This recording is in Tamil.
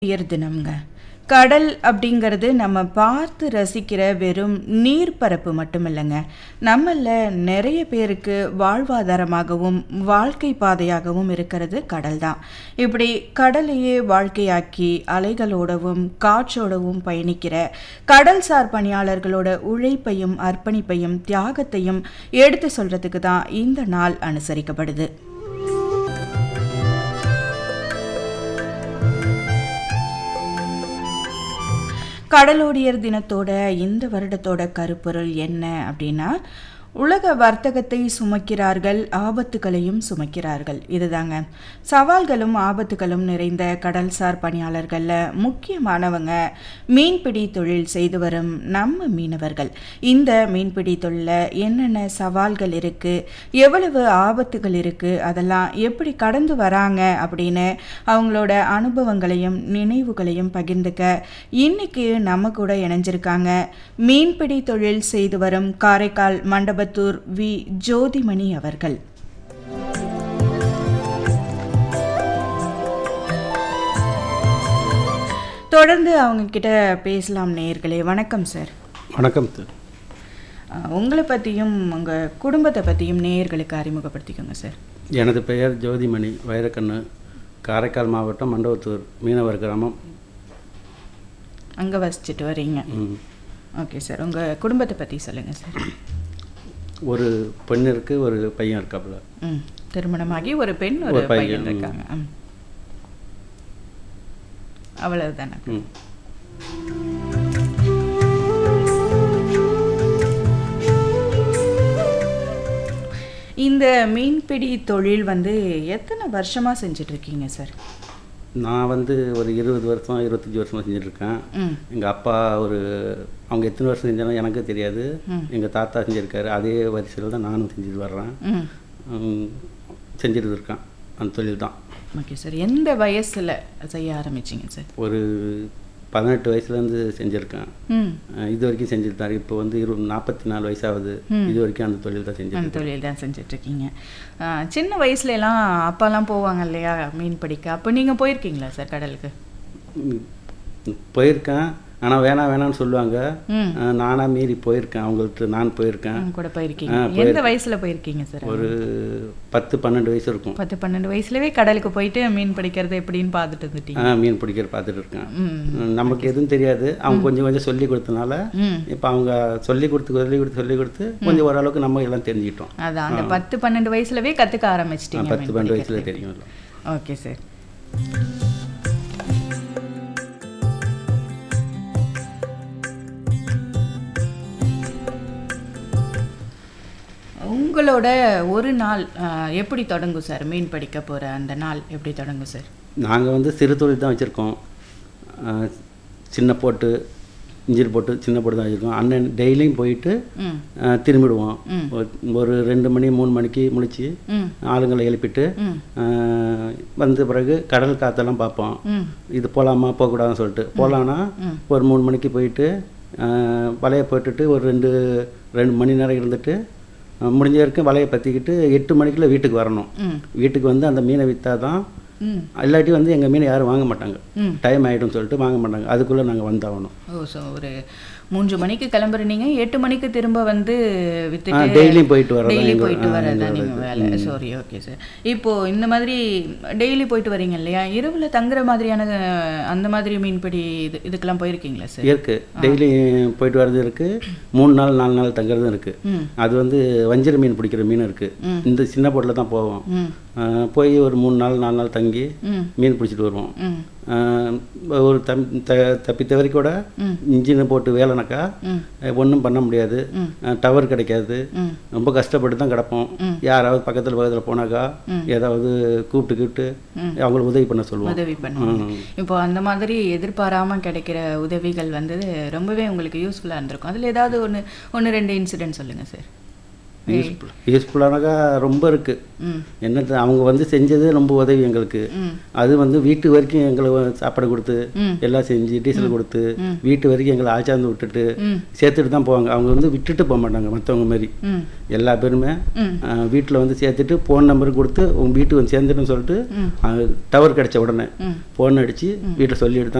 உயர் தினம்ங்க கடல் அப்படிங்கிறது நம்ம பார்த்து ரசிக்கிற வெறும் நீர்ப்பரப்பு மட்டும் இல்லைங்க நம்மள நிறைய பேருக்கு வாழ்வாதாரமாகவும் வாழ்க்கை பாதையாகவும் இருக்கிறது கடல் தான் இப்படி கடலையே வாழ்க்கையாக்கி அலைகளோடவும் காற்றோடவும் பயணிக்கிற கடல்சார் பணியாளர்களோட உழைப்பையும் அர்ப்பணிப்பையும் தியாகத்தையும் எடுத்து சொல்றதுக்கு தான் இந்த நாள் அனுசரிக்கப்படுது கடலோடியர் தினத்தோட இந்த வருடத்தோட கருப்பொருள் என்ன அப்படின்னா உலக வர்த்தகத்தை சுமக்கிறார்கள் ஆபத்துகளையும் சுமக்கிறார்கள் இதுதாங்க சவால்களும் ஆபத்துகளும் நிறைந்த கடல்சார் பணியாளர்களில் முக்கியமானவங்க மீன்பிடி தொழில் செய்து வரும் நம்ம மீனவர்கள் இந்த மீன்பிடி தொழிலில் என்னென்ன சவால்கள் இருக்குது எவ்வளவு ஆபத்துகள் இருக்குது அதெல்லாம் எப்படி கடந்து வராங்க அப்படின்னு அவங்களோட அனுபவங்களையும் நினைவுகளையும் பகிர்ந்துக்க இன்னைக்கு நம்ம கூட இணைஞ்சிருக்காங்க மீன்பிடி தொழில் செய்து வரும் காரைக்கால் மண்டபத்தூர் வி ஜோதிமணி அவர்கள் தொடர்ந்து அவங்க கிட்ட பேசலாம் நேயர்களே வணக்கம் சார் வணக்கம் சார் அஹ், உங்களை பற்றியும் உங்கள் குடும்பத்தை பற்றியும் நேயர்களுக்கு அறிமுகப்படுத்திக்கோங்க சார் எனது பெயர் ஜோதிமணி வைரக்கண்ணு காரைக்கால் மாவட்டம் மண்டபத்தூர் மீனவர் கிராமம் அங்கே வசிச்சுட்டு வரீங்க ம். ஓகே சார் உங்கள் குடும்பத்தை பற்றி சொல்லுங்கள் சார் ஒரு பெண் இருக்கு ஒரு பையன் இருக்காப்புல ம் திருமணமாகி ஒரு பெண் ஒரு ஒரு பையன், பையன் ம். இருக்காங்க ம் அவ்வளவுதானே ம். இந்த மீன்பிடி தொழில் வந்து எத்தனை வருஷமா செஞ்சுட்டு இருக்கீங்க சார் நான் வந்து ஒரு இருபது வருஷம் இருபத்தஞ்சி வருஷமாக செஞ்சுட்ருக்கேன் ம் எங்கள் அப்பா ஒரு அவங்க எத்தனை வருஷம் செஞ்சாலும் எனக்கு தெரியாது ம். எங்கள் தாத்தா செஞ்சுருக்காரு அதே வரிசையில் தான் நானும் செஞ்சுட்டு வர்றேன் ம் ம், செஞ்சுட்டு இருக்கேன் அந்த தொழில் தான் ஓகே சார் எந்த வயசுல செய்ய ஆரம்பிச்சீங்க சார் ஒரு பதினெட்டு வயசுலேருந்து செஞ்சுருக்கேன் ம் அஹ் இது வரைக்கும் செஞ்சுட்டு தான் இப்போ வந்து இரு நாற்பத்தி நாலு வயசாகுது ம். இது வரைக்கும் அந்த தொழில் தான் செஞ்சுட்டு அந்த தொழில் தான் செஞ்சுட்டு இருக்கீங்க ஆ, சின்ன வயசுல எல்லாம் அப்பாலாம் போவாங்க இல்லையா மீன் பிடிக்க அப்போ நீங்க போயிருக்கீங்களா சார் கடலுக்கு ம், போயிருக்கேன் ஆனால் வேணாம் வேணாம்னு சொல்லுவாங்க ம் அஹ் நானா மீறி போயிருக்கேன் அவங்கள்ட்ட நான் போயிருக்கேன் ம், கூட போயிருக்கீங்க ஆ, எந்த போயிருக்கேன். வயசுல போயிருக்கீங்க சார் ஒரு பத்து பன்னெண்டு வயசு இருக்கும் பத்து பன்னெண்டு வயசுலவே கடலுக்கு போயிட்டு மீன் பிடிக்கிறது எப்படின்னு பார்த்துட்டு வந்துட்டீங்க ஆ, மீன் பிடிக்கிற பார்த்துட்டு இருக்கேன் ம் ம், நமக்கு எதுவும் தெரியாது அவங்க கொஞ்சம் கொஞ்சம் சொல்லி கொடுத்தனால ம் இப்போ அவங்க சொல்லி கொடுத்து சொல்லி கொடுத்து சொல்லி கொடுத்து கொஞ்சம் ஓரளவுக்கு நம்ம எல்லாம் தெரிஞ்சுக்கிட்டோம் அதான் அந்த பத்து பன்னெண்டு வயசுலவே கத்துக்க ஆ, ஆரம்பிச்சிட்டீங்க பத்து பன்னெண்டு வயசுல தெரியும் எல்லாம். ஓகே சார் உங்களோட ஒரு நாள் ஆ, எப்படி தொடங்கும் சார் மீன் பிடிக்க போற அந்த நாள் எப்படி தொடங்கும் சார் நாங்கள் வந்து சிறு தொழில் தான் வச்சுருக்கோம் சின்ன போட்டு இன்ஜின் போட்டு சின்ன போட்டு தான் வச்சுருக்கோம் அண்ணன் டெய்லியும் போயிட்டு ம் ஆ, திரும்பிடுவோம் ம். ஒரு- ஒரு ரெண்டு மணி மூணு மணிக்கு முழிச்சு ம் ஆளுங்களை எழுப்பிட்டு ம் ஆ, வந்த பிறகு கடல் காற்றெல்லாம் பார்ப்போம் ம் இது போகலாமா போகக்கூடாதுன்னு சொல்லிட்டு போகலான்னா ம். ஒரு மூணு மணிக்கு போயிட்டு ஆ, வலையை போட்டுட்டு ஒரு ரெண்டு ரெண்டு மணி நேரம் இருந்துட்டு ஆ, முடிஞ்ச வரைக்கும் வலையை பற்றிக்கிட்டு எட்டு மணிக்குள்ள வீட்டுக்கு வரணும் ம் வீட்டுக்கு வந்து அந்த மீனை விற்றா தான் ம் இல்லாட்டி வந்து எங்கள் மீனை யாரும் வாங்க மாட்டாங்க ம் டைம் ஆகிடும்னு சொல்லிட்டு வாங்க மாட்டாங்க அதுக்குள்ளே நாங்கள் வந்தாகணும் ஓ ஸோ ஒரு மூன்று மணிக்கு கிளம்புறீங்க எட்டு மணிக்கு திரும்ப வந்து வித்துட்டு டெய்லியும் போயிட்டு வரதான் டெய்லி எங்க- போயிட்டு ஆ, வரதான் எங்களோட நீங்க இது. வேலை சாரி ஓகே சார் இப்போ இந்த மாதிரி டெய்லி போயிட்டு வரீங்க இல்லையா இரவுல தங்குற மாதிரியான அஹ், அந்த மாதிரி மீன்பிடி இது இதுக்கெல்லாம் போயிருக்கீங்களா சார் இருக்கு டெய்லி போயிட்டு வர்றது இருக்கு மூணு நாள் நாலு நாள் தங்குறதும் இருக்கு ம் அது வந்து வஞ்சிர மீன் பிடிக்கிற மீன் இருக்கு ம். இந்த சின்ன போட்டில் தான் போவோம் ம் ஆ, போய் ஒரு மூணு நாள் நாலு நாள் தங்கி ம் மீன் பிடிச்சிட்டு வருவோம் ம் ஆ, ஒரு தம் த தப்பி தவறி கூட ம். இன்ஜினை போட்டு வேலைனாக்கா ம் ஒன்றும் பண்ண முடியாது ம். டவர் கிடைக்காது ம் ரொம்ப கஷ்டப்பட்டு தான் கிடப்போம் ம். யாராவது பக்கத்தில் பக்கத்தில் போனாக்கா ம். ஏதாவது கூப்பிட்டு கூப்பிட்டு ம். அவங்களுக்கு உதவி பண்ண சொல்லுவோம் உதவி பண்ணுவாங்க ம். இப்போ அந்த மாதிரி எதிர்பாராம கிடைக்கிற உதவிகள் வந்து ரொம்பவே உங்களுக்கு யூஸ்ஃபுல்லா இருந்திருக்கும் அதுல ஏதாவது ஒன்று ஒன்று ரெண்டு இன்சிடென்ட் சொல்லுங்க சார் யூஸ்ஃபுல் யூஸ்ஃபுல்லானாக்கா ரொம்ப இருக்குது ம் என்னது அவங்க வந்து செஞ்சது ரொம்ப உதவி எங்களுக்கு ம் அது வந்து வீட்டு வரைக்கும் எங்களுக்கு சாப்பாடு கொடுத்து ம். எல்லாம் செஞ்சு டீசல் கொடுத்து ம். வீட்டு வரைக்கும் எங்களை ஆச்சாந்து விட்டுட்டு ம் சேர்த்துட்டு தான் போவாங்க அவங்க வந்து விட்டுட்டு போக மாட்டாங்க மற்றவங்க மாதிரி ம் எல்லா பேருமே ம் வீட்டில் வந்து சேர்த்துட்டு ஃபோன் நம்பர் கொடுத்து உங்கள் வீட்டுக்கு வந்து சேர்ந்துட்டுன்னு சொல்லிட்டு ம் டவர் கிடைச்ச உடனே ம் ஃபோன் அடித்து வீட்டில் சொல்லிட்டு தான்